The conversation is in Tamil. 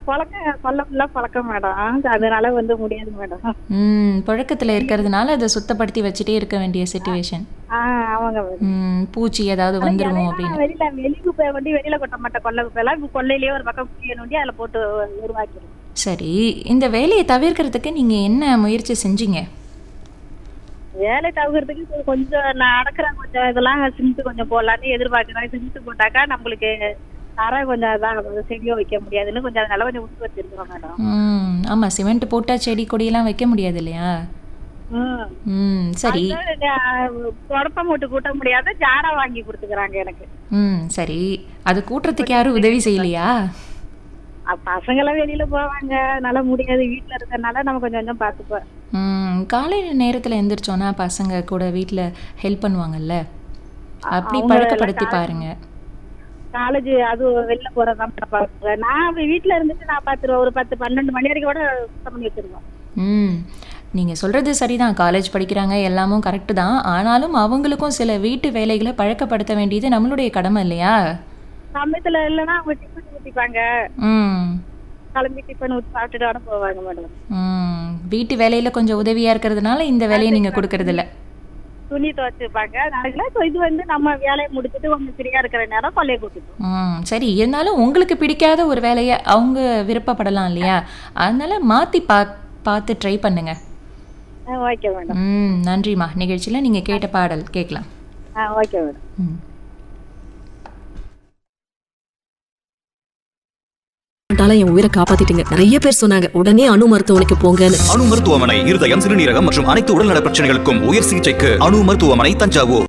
பழக்கம் சொல்ல பழக்கம் மேடம் அதனால வந்து முடியாது மேடம் ம் புழக்கத்தில் இருக்கிறதுனால அதை சுத்தப்படுத்தி வச்சுட்டே இருக்க வேண்டிய சுச்சுவேஷன் ஆ ஆமாங்க மேடம் ம் பூச்சி ஏதாவது வந்துருமோ அப்படின்னு வெளியில வெளி குப்பை வண்டி வெளியில கொட்ட மாட்டேன் கொல்லை குப்பை எல்லாம் இப்ப கொல்லையிலேயே ஒரு பக்கம் குப்பையை நோண்டி அதுல போட்டு உருவாக்கிடும் சரி இந்த வேலையை தவிர்க்கிறதுக்கு நீங்கள் என்ன முயற்சி செஞ்சீங்க வேலை தவிர்க்கிறதுக்கு இப்ப கொஞ்சம் நான் அடக்குறேன் கொஞ்சம் இதெல்லாம் சிமெண்ட் கொஞ்சம் போடலான்னு எதிர்பார்க்கிறேன் சிமெண்ட் போட்டாக்கா நம்மளுக்கு தரை கொஞ்சம் அதான் செடியோ வைக்க முடியாதுன்னு கொஞ்சம் அதனால கொஞ்சம் விட்டு வச்சிருக்கோம் மேடம் ம் ஆமாம் சிமெண்ட் போட்டால் செடி கொடியெல்லாம் வைக்க முடியாது இல்லையா ம் ம் சரி குழப்பம் போட்டு கூட்ட முடியாத ஜாரா வாங்கி கொடுத்துக்கிறாங்க எனக்கு ம் சரி அது கூட்டுறதுக்கு யாரும் உதவி செய்யலையா அஹ் பசங்கெல்லாம் வெளியில போவாங்க அதனால முடியாது வீட்டுல இருக்கறனால நம்ம கொஞ்சம் கொஞ்சம் பார்த்துப்போம் ம் காலை நேரத்தில் எந்திரிச்சோன்னா பசங்க கூட வீட்டில் ஹெல்ப் பண்ணுவாங்கல்ல அப்படி அவங்க பழக்கப்படுத்தி பாருங்க காலேஜ் அது வெளில போறதான் பாப்பாங்க நான் வீட்டுல இருந்துட்டு நான் பாத்துருவேன் ஒரு பத்து பன்னெண்டு மணி வரைக்கும் கூட சுத்தம் பண்ணி வச்சிருவேன் ம் நீங்கள் சொல்கிறது சரிதான் காலேஜ் படிக்கிறாங்க எல்லாமும் கரெக்டு தான் ஆனாலும் அவங்களுக்கும் சில வீட்டு வேலைகளை பழக்கப்படுத்த வேண்டியது நம்மளுடைய கடமை இல்லையா சமயத்துல இல்லைன்னா அவங்க டிஃபன் ஊத்திப்பாங்க ம் கிளம்பி டிஃபன் ஊத்தி சாப்பிட்டுட்டு வர போவாங்க மேடம் ம் வீட்டு வேலையில் கொஞ்சம் உதவியாக இருக்கிறதுனால இந்த வேலையை நீங்கள் கொடுக்கறதில்ல துணி துவைச்சிருப்பாங்க அதனால இப்போ இது வந்து நம்ம வேலையை முடிச்சுட்டு கொஞ்சம் ஃப்ரீயா இருக்கிற நேரம் கொள்ளைய கூட்டிட்டு ம் சரி இருந்தாலும் உங்களுக்கு பிடிக்காத ஒரு வேலையை அவங்க விருப்பப்படலாம் இல்லையா அதனால மாற்றி பா பார்த்து ட்ரை பண்ணுங்க ஓகே மேடம் ம் நன்றிம்மா நிகழ்ச்சியில் நீங்கள் கேட்ட பாடல் கேட்கலாம் ஆ ஓகே மேடம் ம் டால என் உயிரை காப்பாத்திட்டீங்க நிறைய பேர் சொன்னாங்க உடனே அணு மருத்துவமனைக்கு போங்கன்னு அணு மருத்துவமனை இருதயம் சிறுநீரகம் மற்றும் அனைத்து உடல்நல பிரச்சனைகளுக்கும் உயர் சிகிச்சைக்கு அணு மருத்துவமனை தஞ்சாவூர்